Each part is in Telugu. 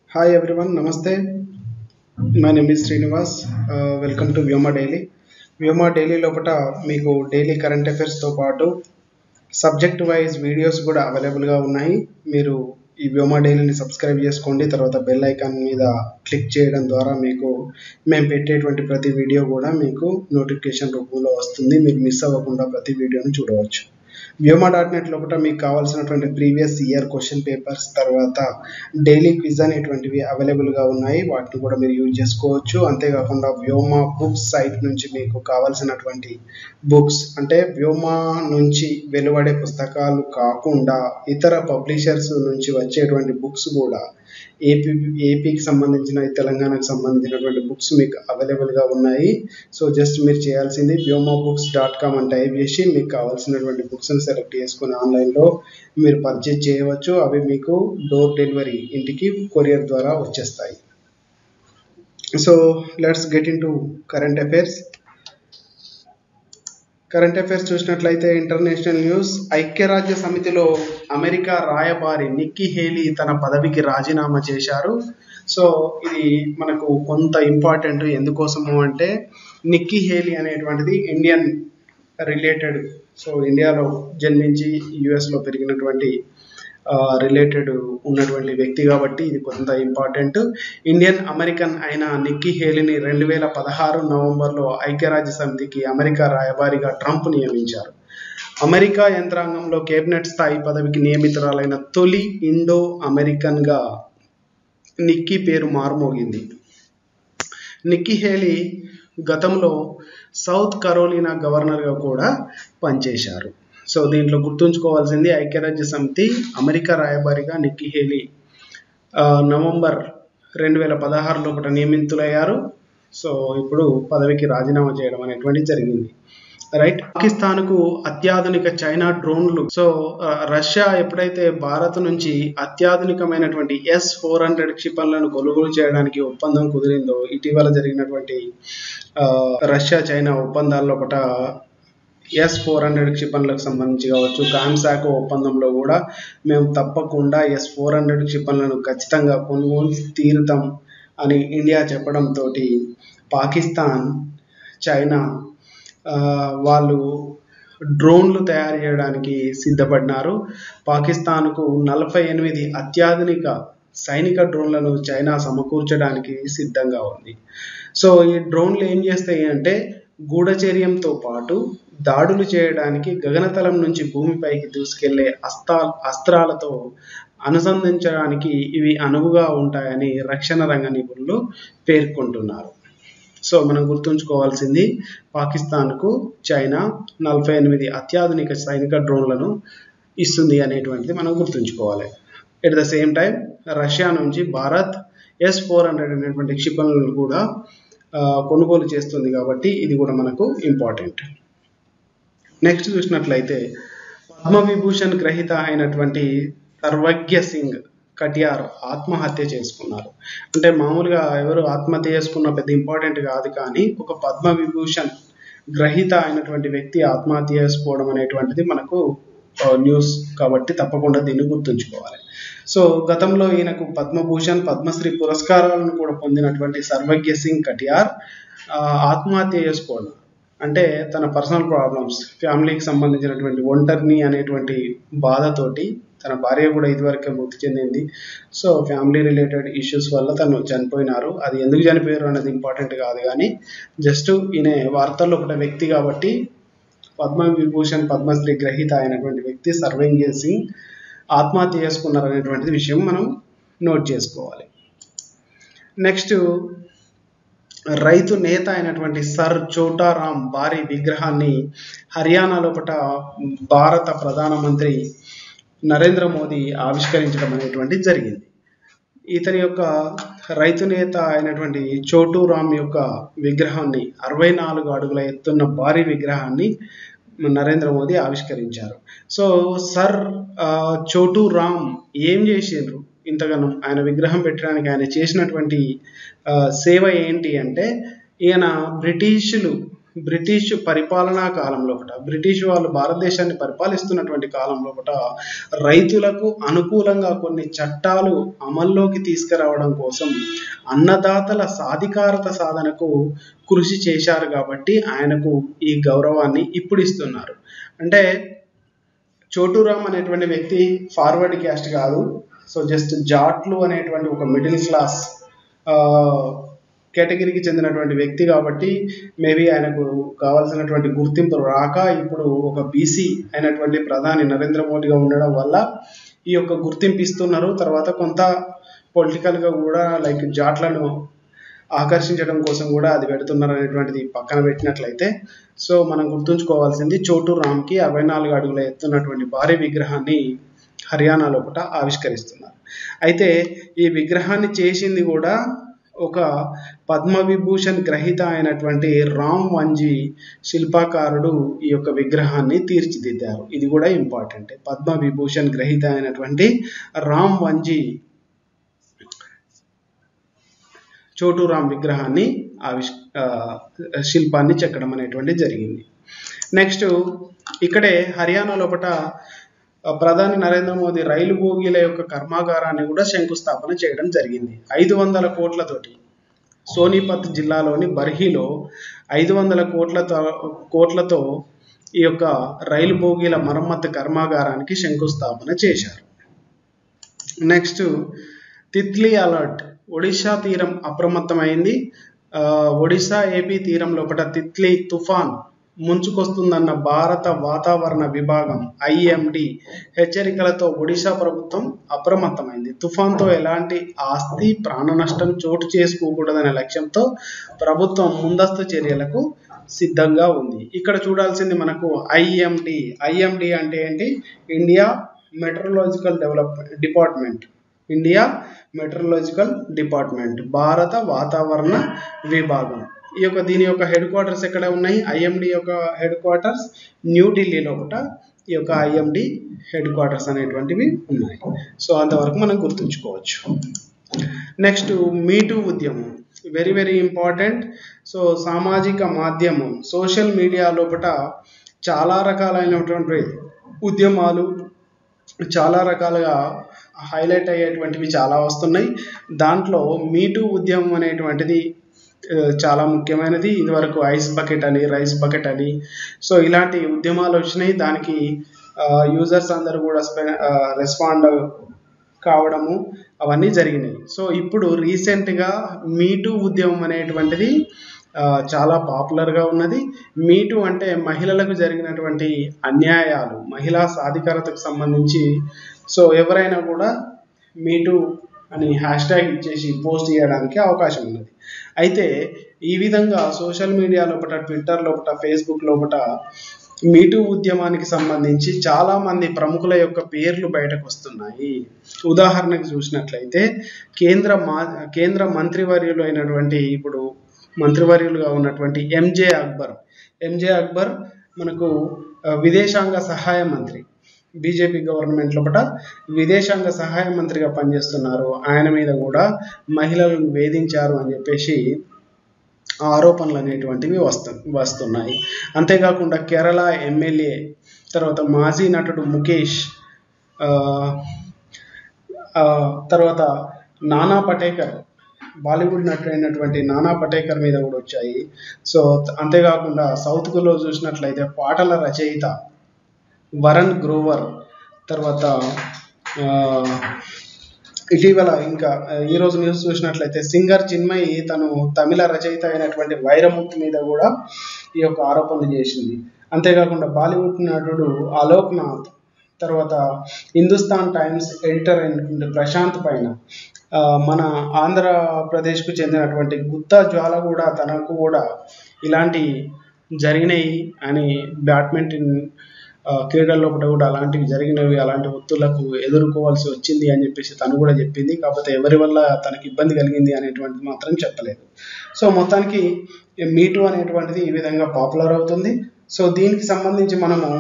hi everyone namaste my name is Srinivas welcome to Vyoma daily Vyoma daily లోపల మీకు డైలీ కరెంట్ అఫైర్స్తో పాటు సబ్జెక్ట్ వైజ్ వీడియోస్ కూడా అవైలబుల్గా ఉన్నాయి మీరు ఈ వ్యోమా డైలీని సబ్స్క్రైబ్ చేసుకోండి తర్వాత బెల్ ఐకాన్ మీద క్లిక్ చేయడం ద్వారా మీకు మేము పెట్టేటువంటి ప్రతి వీడియో కూడా మీకు నోటిఫికేషన్ రూపంలో వస్తుంది మీరు మిస్ అవ్వకుండా ప్రతి వీడియోని చూడవచ్చు వ్యోమా డాట్ నెట్ లోపల మీకు కావాల్సినటువంటి ప్రీవియస్ ఇయర్ క్వశ్చన్ పేపర్స్ తర్వాత డైలీ క్విజ్ అనేటువంటివి అవైలబుల్గా ఉన్నాయి వాటిని కూడా మీరు యూజ్ చేసుకోవచ్చు అంతేకాకుండా వ్యోమా బుక్స్ సైట్ నుంచి మీకు కావాల్సినటువంటి బుక్స్ అంటే వ్యోమా నుంచి వెలువడే పుస్తకాలు కాకుండా ఇతర పబ్లిషర్స్ నుంచి వచ్చేటువంటి బుక్స్ కూడా ఏపీ ఏపీకి సంబంధించిన తెలంగాణకు సంబంధించినటువంటి బుక్స్ మీకు అవైలబుల్గా ఉన్నాయి సో జస్ట్ మీరు చేయాల్సింది వ్యోమా బుక్స్ డాట్ కామ్ అని టైప్ చేసి మీకు కావాల్సినటువంటి బుక్స్ని సెలెక్ట్ చేసుకుని ఆన్లైన్లో మీరు పర్చేజ్ చేయవచ్చు అవి మీకు డోర్ డెలివరీ ఇంటికి కొరియర్ ద్వారా వచ్చేస్తాయి so let's get in to current affairs current affairs చూసినట్లయితే ఇంటర్నేషనల్ న్యూస్ ఐక్యరాజ్య సమితిలో అమెరికా రాయబారి నిక్కీ హేలీ తన పదవికి రాజీనామా చేశారు సో ఇది మనకు కొంత ఇంపార్టెంట్ ఎందుకోసము అంటే నిక్కీ హేలీ అనేటువంటిది ఇండియన్ రిలేటెడ్ సో ఇండియాలో జన్మించి యుఎస్లో పెరిగినటువంటి రిలేటెడ్ ఉన్నటువంటి వ్యక్తి కాబట్టి ఇది కొంత ఇంపార్టెంట్ ఇండియన్ అమెరికన్ అయిన నిక్కీ హేలీని రెండు వేల పదహారు నవంబర్లో ఐక్యరాజ్య సమితికి అమెరికా రాయబారిగా ట్రంప్ నియమించారు అమెరికా యంత్రాంగంలో కేబినెట్ స్థాయి పదవికి నియమితురాలైన తొలి ఇండో అమెరికన్గా నిక్కీ పేరు మారుమోగింది నిక్కీ హేలీ గతంలో సౌత్ కరోలినా గవర్నర్గా కూడా పనిచేశారు సో దీంట్లో గుర్తుంచుకోవాల్సింది ఐక్యరాజ్య సమితి అమెరికా రాయబారిగా నిక్కీ హేలీ నవంబర్ రెండు వేల పదహారు లోపల నియమితులయ్యారు సో ఇప్పుడు పదవికి రాజీనామా చేయడం అనేటువంటి జరిగింది రైట్ పాకిస్తాన్కు అత్యాధునిక చైనా డ్రోన్లు సో రష్యా ఎప్పుడైతే భారత్ నుంచి అత్యాధునికమైనటువంటి ఎస్ ఫోర్ హండ్రెడ్ క్షిపణులను కొనుగోలు చేయడానికి ఒప్పందం కుదిరిందో ఇటీవల జరిగినటువంటి రష్యా చైనా ఒప్పందాల్లో ఒకట ఎస్ ఫోర్ హండ్రెడ్ క్షిపణులకు సంబంధించి కావచ్చు కామ్సాక్ ఒప్పందంలో కూడా మేము తప్పకుండా ఎస్ ఫోర్ హండ్రెడ్ క్షిపణులను ఖచ్చితంగా కొనుగోలు తీరుతాం అని ఇండియా చెప్పడంతో పాకిస్తాన్ చైనా వాళ్ళు డ్రోన్లు తయారు చేయడానికి సిద్ధపడినారు పాకిస్తాన్కు నలభై ఎనిమిది అత్యాధునిక సైనిక డ్రోన్లను చైనా సమకూర్చడానికి సిద్ధంగా ఉంది సో ఈ డ్రోన్లు ఏం చేస్తాయి అంటే గూఢచర్యంతో పాటు దాడులు చేయడానికి గగనతలం నుంచి భూమిపైకి దూసుకెళ్లే అస్తా అస్త్రాలతో అనుసంధించడానికి ఇవి అనువుగా ఉంటాయని రక్షణ రంగ నిపుణులు పేర్కొంటున్నారు సో మనం గుర్తుంచుకోవాల్సింది పాకిస్తాన్కు చైనా నలభై ఎనిమిది అత్యాధునిక సైనిక డ్రోన్లను ఇస్తుంది అనేటువంటిది మనం గుర్తుంచుకోవాలి at the same time Russia నుంచి భారత్ ఎస్ ఫోర్ హండ్రెడ్ అనేటువంటి క్షిపణులను కూడా కొనుగోలు చేస్తుంది కాబట్టి ఇది కూడా మనకు ఇంపార్టెంట్ నెక్స్ట్ చూసినట్లయితే పద్మవిభూషణ్ గ్రహీత అయినటువంటి సర్వజ్ఞ సింగ్ కటియార్ ఆత్మహత్య చేసుకున్నారు అంటే మామూలుగా ఎవరు ఆత్మహత్య చేసుకున్న పెద్ద ఇంపార్టెంట్ కాదు కానీ ఒక పద్మవిభూషణ్ గ్రహీత అయినటువంటి వ్యక్తి ఆత్మహత్య చేసుకోవడం అనేటువంటిది మనకు న్యూస్ కాబట్టి తప్పకుండా దీన్ని గుర్తుంచుకోవాలి సో గతంలో ఈయనకు పద్మభూషణ్ పద్మశ్రీ పురస్కారాలను కూడా పొందినటువంటి సర్వజ్ఞ సింగ్ కటియార్ ఆత్మహత్య చేసుకోవడం అంటే తన పర్సనల్ ప్రాబ్లమ్స్ ఫ్యామిలీకి సంబంధించినటువంటి ఒంటరిని అనేటువంటి బాధతోటి తన భార్య కూడా ఇదివరకే మృతి చెందింది సో ఫ్యామిలీ రిలేటెడ్ ఇష్యూస్ వల్ల తను చనిపోయినారు అది ఎందుకు చనిపోయారు అనేది ఇంపార్టెంట్ కాదు కానీ జస్ట్ ఈయన వార్తల్లో ఒక వ్యక్తి కాబట్టి పద్మవిభూషణ్ పద్మశ్రీ గ్రహీత అయినటువంటి వ్యక్తి సర్వంగి సింగ్ ఆత్మహత్య చేసుకున్నారు అనేటువంటిది విషయం మనం నోట్ చేసుకోవాలి నెక్స్ట్ రైతు నేత అయినటువంటి సర్ చోటారాం భారీ విగ్రహాన్ని హర్యానా లోపల భారత ప్రధానమంత్రి నరేంద్ర మోదీ ఆవిష్కరించడం అనేటువంటిది జరిగింది ఇతని యొక్క రైతు నేత అయినటువంటి చోటు రామ్ యొక్క విగ్రహాన్ని అరవై నాలుగు అడుగుల ఎత్తున్న భారీ విగ్రహాన్ని నరేంద్ర మోదీ ఆవిష్కరించారు సో సర్ చోటు రామ్ ఏం చేసిండ్రు ఇంతగానో ఆయన విగ్రహం పెట్టడానికి ఆయన చేసినటువంటి సేవ ఏంటి అంటే ఈయన బ్రిటిషులు బ్రిటిష్ పరిపాలనా కాలం లోపల బ్రిటిష్ వాళ్ళు భారతదేశాన్ని పరిపాలిస్తున్నటువంటి కాలం లోపల రైతులకు అనుకూలంగా కొన్ని చట్టాలు అమల్లోకి తీసుకురావడం కోసం అన్నదాతల సాధికారత సాధనకు కృషి చేశారు కాబట్టి ఆయనకు ఈ గౌరవాన్ని ఇప్పుడు ఇస్తున్నారు అంటే చోటూరామ్ అనేటువంటి వ్యక్తి ఫార్వర్డ్ క్యాస్ట్ కాదు సో జస్ట్ జాట్లు అనేటువంటి ఒక మిడిల్ క్లాస్ కేటగిరీకి చెందినటువంటి వ్యక్తి కాబట్టి మేబీ ఆయనకు కావాల్సినటువంటి గుర్తింపు రాక ఇప్పుడు ఒక బీసీ అయినటువంటి ప్రధాని నరేంద్ర మోడీగా ఉండడం వల్ల ఈ యొక్క గుర్తింపు ఇస్తున్నారు తర్వాత కొంత పొలిటికల్గా కూడా లైక్ జాట్లను ఆకర్షించడం కోసం కూడా అది పెడుతున్నారు అనేటువంటిది పక్కన పెట్టినట్లయితే సో మనం గుర్తుంచుకోవాల్సింది చోటు రామ్కి అరవై నాలుగు అడుగుల ఎత్తున్నటువంటి భారీ విగ్రహాన్ని హర్యానా లోపల ఆవిష్కరిస్తున్నారు అయితే ఈ విగ్రహాన్ని చేసింది కూడా ఒక పద్మవిభూషణ్ గ్రహీత అయినటువంటి రామ్ వంజీ శిల్పాకారుడు ఈ యొక్క విగ్రహాన్ని తీర్చిదిద్దారు ఇది కూడా ఇంపార్టెంట్ పద్మవిభూషణ్ గ్రహీత అయినటువంటి రామ్ వంజీ చోటూరామ్ విగ్రహాన్ని ఆవిష్ శిల్పాన్ని చెక్కడం అనేటువంటిది జరిగింది నెక్స్ట్ ఇక్కడే హర్యానా లోపల ప్రధాని నరేంద్ర మోదీ రైలు బోగీల యొక్క కర్మాగారాన్ని కూడా శంకుస్థాపన చేయడం జరిగింది ఐదు వందల కోట్లతోటి సోనీపత్ జిల్లాలోని బర్హీలో ఐదు వందల కోట్లతో కోట్లతో ఈ యొక్క రైలు బోగీల మరమ్మతు కర్మాగారానికి శంకుస్థాపన చేశారు నెక్స్ట్ తిత్లీ అలర్ట్ ఒడిశా తీరం అప్రమత్తమైంది ఒడిశా ఏపీ తీరం లోపల తిత్లీ తుఫాన్ ముంచుకొస్తుందన్న భారత వాతావరణ విభాగం ఐఎండి హెచ్చరికలతో ఒడిశా ప్రభుత్వం అప్రమత్తమైంది తుఫాన్తో ఎలాంటి ఆస్తి ప్రాణ నష్టం చోటు చేసుకోకూడదనే లక్ష్యంతో ప్రభుత్వం ముందస్తు చర్యలకు సిద్ధంగా ఉంది ఇక్కడ చూడాల్సింది మనకు ఐఎండి ఐఎండి అంటే ఏంటి India meteorological development department India meteorological department భారత వాతావరణ విభాగం ఈ యొక్క దీని యొక్క హెడ్ క్వార్టర్స్ ఎక్కడ ఉన్నాయి ఐఎండి యొక్క హెడ్ క్వార్టర్స్ న్యూఢిల్లీలో ఒకట ఈ యొక్క ఐఎండి హెడ్ క్వార్టర్స్ అనేటువంటివి ఉన్నాయి సో అంతవరకు మనం గుర్తుంచుకోవచ్చు నెక్స్ట్ మీటూ ఉద్యమం వెరీ వెరీ ఇంపార్టెంట్ సో సామాజిక మాధ్యమం సోషల్ మీడియా లోపల చాలా రకాలైనటువంటి ఉద్యమాలు చాలా రకాలుగా హైలైట్ అయ్యేటువంటివి చాలా వస్తున్నాయి దాంట్లో మీటూ ఉద్యమం అనేటువంటిది చాలా ముఖ్యమైనది ఇదివరకు ఐస్ బకెట్ అని రైస్ బకెట్ అని సో ఇలాంటి ఉద్యమాలు వచ్చినాయి దానికి యూజర్స్ అందరూ కూడా రెస్పాండ్ కావడము అవన్నీ జరిగినాయి సో ఇప్పుడు రీసెంట్గా మీటూ ఉద్యమం అనేటువంటిది చాలా పాపులర్గా ఉన్నది మీటు అంటే మహిళలకు జరిగినటువంటి అన్యాయాలు మహిళా సాధికారతకు సంబంధించి సో ఎవరైనా కూడా మీటు అని హ్యాష్ ట్యాగ్ ఇచ్చేసి పోస్ట్ చేయడానికి అవకాశం ఉన్నది అయితే ఈ విధంగా సోషల్ మీడియా లోపల ట్విట్టర్ లోపల ఫేస్బుక్ లోపల మీటూ ఉద్యమానికి సంబంధించి చాలా మంది ప్రముఖుల యొక్క పేర్లు బయటకు వస్తున్నాయి ఉదాహరణకు చూసినట్లయితే కేంద్ర మా కేంద్ర మంత్రివర్యులు అయినటువంటి ఇప్పుడు మంత్రివర్యులుగా ఉన్నటువంటి ఎంజే అక్బర్ ఎంజే అక్బర్ మనకు విదేశాంగ సహాయ మంత్రి బీజేపీ గవర్నమెంట్ లోపల విదేశాంగ సహాయ మంత్రిగా పనిచేస్తున్నారు ఆయన మీద కూడా మహిళలను వేధించారు అని చెప్పేసి ఆరోపణలు అనేటువంటివి వస్తు వస్తున్నాయి అంతేకాకుండా కేరళ ఎమ్మెల్యే తర్వాత మాజీ నటుడు ముఖేష్ తర్వాత నానా పటేకర్ బాలీవుడ్ నటుడైనటువంటి నానా పటేకర్ మీద కూడా వచ్చాయి సో అంతేకాకుండా సౌత్లో చూసినట్లయితే పాటల రచయిత వరన్ గ్రోవర్ తర్వాత ఇటీవల ఇంకా ఈరోజు న్యూస్ చూసినట్లయితే సింగర్ చిన్మయి తను తమిళ రచయిత అయినటువంటి వైరముక్తి మీద కూడా ఈ యొక్క ఆరోపణలు చేసింది అంతేకాకుండా బాలీవుడ్ నటుడు అలోక్ నాథ్ తర్వాత హిందుస్థాన్ టైమ్స్ ఎడిటర్ అయినటువంటి ప్రశాంత్ పైన మన ఆంధ్రప్రదేశ్కు చెందినటువంటి గుత్తా జ్వాల కూడా తనకు కూడా ఇలాంటి జరిగినాయి అని బ్యాడ్మింటన్ క్రీడల్లో కూడా అలాంటివి జరిగినవి అలాంటి ఒత్తులకు ఎదుర్కోవాల్సి వచ్చింది అని చెప్పేసి తను కూడా చెప్పింది కాకపోతే ఎవరి వల్ల తనకి ఇబ్బంది కలిగింది అనేటువంటిది మాత్రం చెప్పలేదు సో మొత్తానికి మీటు అనేటువంటిది ఈ విధంగా పాపులర్ అవుతుంది సో దీనికి సంబంధించి మనము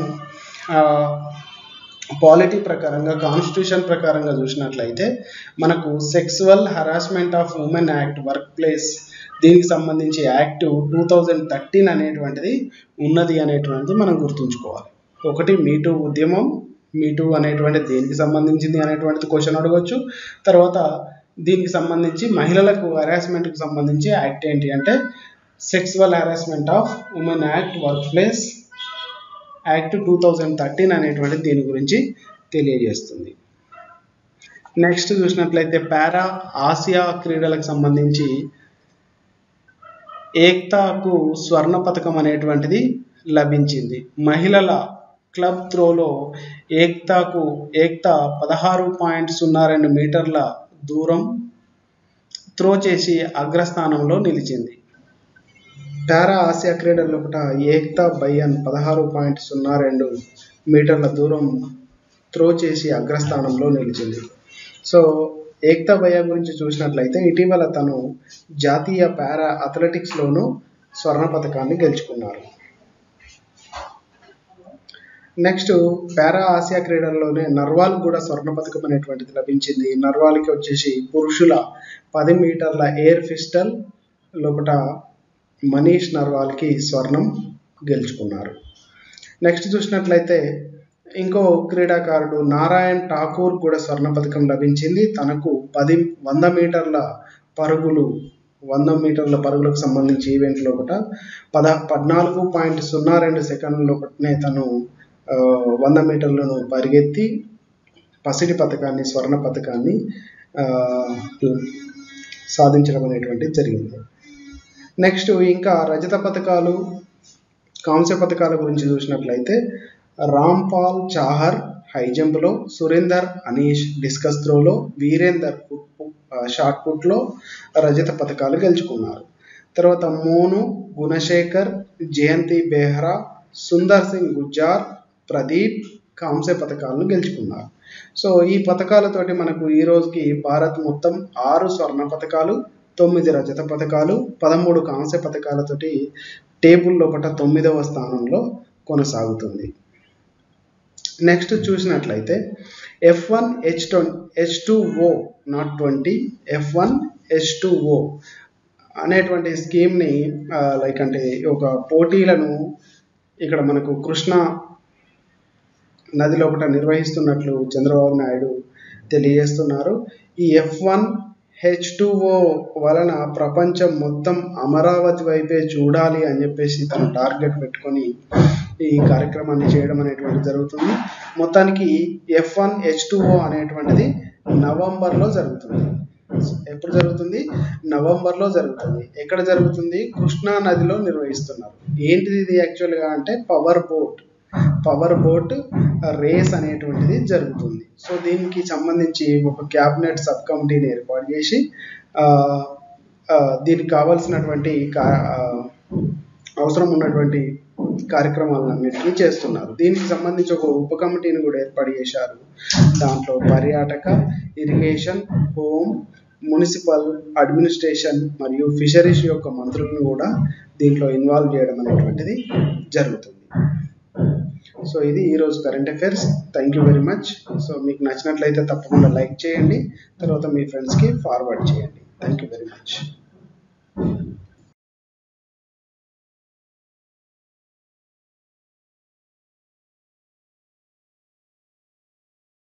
పాలిటీ ప్రకారంగా కాన్స్టిట్యూషన్ ప్రకారంగా చూసినట్లయితే మనకు sexual harassment of women act work place దీనికి సంబంధించి యాక్ట్ టూ థౌజండ్ థర్టీన్ అనేటువంటిది ఉన్నది అనేటువంటిది మనం గుర్తుంచుకోవాలి ఒకటి మీటూ ఉద్యమం మీటూ అనేటువంటిది దేనికి సంబంధించింది అనేటువంటిది క్వశ్చన్ అడగవచ్చు తర్వాత దీనికి సంబంధించి మహిళలకు హరాస్మెంట్కి సంబంధించి యాక్ట్ ఏంటి అంటే sexual harassment of women act work place act two thousand thirteen అనేటువంటిది దీని గురించి తెలియజేస్తుంది నెక్స్ట్ చూసినట్లయితే పారా ఆసియా క్రీడలకు సంబంధించి ఏక్తాకు స్వర్ణ పథకం అనేటువంటిది లభించింది మహిళల క్లబ్ త్రోలో ఏక్తాకు ఏక్తా పదహారు పాయింట్ సున్నా రెండు మీటర్ల దూరం త్రో చేసి అగ్రస్థానంలో నిలిచింది పారా ఆసియా క్రీడల లోపల ఏక్తా బయ్యన్ పదహారు పాయింట్ సున్నా రెండు మీటర్ల దూరం త్రో చేసి అగ్రస్థానంలో నిలిచింది సో ఏక్తా భయ్య గురించి చూసినట్లయితే ఇటీవల తను జాతీయ పారా అథ్లెటిక్స్లోనూ స్వర్ణ పథకాన్ని గెలుచుకున్నారు నెక్స్ట్ పారా ఆసియా క్రీడల్లోనే నర్వాల్ కూడా స్వర్ణ పథకం అనేటువంటిది లభించింది నర్వాల్కి వచ్చేసి పురుషుల పది మీటర్ల ఎయిర్ పిస్టల్ లోపల మనీష్ నర్వాల్కి స్వర్ణం గెలుచుకున్నారు నెక్స్ట్ చూసినట్లయితే ఇంకో క్రీడాకారుడు నారాయణ్ ఠాకూర్ కూడా స్వర్ణ పథకం లభించింది తనకు పది వంద మీటర్ల పరుగులు వంద మీటర్ల పరుగులకు సంబంధించి ఈవెంట్ లోపల పద పద్నాలుగు పాయింట్ సున్నా రెండు సెకండ్ల లోపలనే తను ఆ, వంద మీటర్లను పరిగెత్తి పసిడి పథకాన్ని స్వర్ణ పథకాన్ని ఆ, సాధించడం అనేటువంటిది జరిగింది నెక్స్ట్ ఇంకా రజత పథకాలు కాంస్య పథకాల గురించి చూసినట్లయితే రాంపాల్ చాహర్ హై జంప్లో సురేందర్ అనీష్ డిస్కస్ త్రోలో వీరేందర్ ఫుట్ షార్ట్ పుట్లో రజత పథకాలు గెలుచుకున్నారు తర్వాత మోను గుణశేఖర్ జయంతి బెహ్రా సుందర్ సింగ్ గుజ్జార్ ప్రదీప్ కాంస్య పథకాలను గెలుచుకున్నారు సో ఈ పథకాలతోటి మనకు ఈ రోజుకి భారత్ మొత్తం ఆరు స్వర్ణ పథకాలు తొమ్మిది రజత పథకాలు పదమూడు కాంస్య పథకాలతోటి టేబుల్ లోపల తొమ్మిదవ స్థానంలో కొనసాగుతుంది నెక్స్ట్ చూసినట్లయితే ఎఫ్ వన్ హెచ్ ట్వం H two O not twenty F one H two O అనేటువంటి స్కీమ్ని లైక్ అంటే ఒక పోటీలను ఇక్కడ మనకు కృష్ణ నది లోపల నిర్వహిస్తున్నట్లు చంద్రబాబు నాయుడు తెలియజేస్తున్నారు ఈ ఎఫ్ వన్ హెచ్ ఓ వలన ప్రపంచం మొత్తం అమరావతి వైపే చూడాలి అని చెప్పేసి తను టార్గెట్ పెట్టుకొని ఈ కార్యక్రమాన్ని చేయడం అనేటువంటి జరుగుతుంది మొత్తానికి ఎఫ్ వన్ హెచ్ ఓ అనేటువంటిది నవంబర్లో జరుగుతుంది ఎప్పుడు జరుగుతుంది నవంబర్లో జరుగుతుంది ఎక్కడ జరుగుతుంది కృష్ణా నదిలో నిర్వహిస్తున్నారు ఏంటిది ఇది యాక్చువల్గా అంటే power boat power boat race అనేటువంటిది జరుగుతుంది సో దీనికి సంబంధించి ఒక క్యాబినెట్ సబ్ కమిటీని ఏర్పాటు చేసి ఆ, ఆ, దీనికి కావాల్సినటువంటి కా- ఆ, అవసరం ఉన్నటువంటి కార్యక్రమాలన్నింటినీ చేస్తున్నారు దీనికి సంబంధించి ఒక ఉప కమిటీని కూడా ఏర్పాటు చేశారు దాంట్లో పర్యాటక ఇరిగేషన్ హోమ్ మున్సిపల్ అడ్మినిస్ట్రేషన్ మరియు ఫిషరీస్ యొక్క మంత్రులను కూడా దీంట్లో ఇన్వాల్వ్ చేయడం అనేటువంటిది జరుగుతుంది సో ఇది ఈరోజు current affairs thank you very much so మీకు నచ్చినట్లయితే తప్పకుండా లైక్ చేయండి తర్వాత మీ ఫ్రెండ్స్కి ఫార్వర్డ్ చేయండి థ్యాంక్ యూ వెరీ మచ్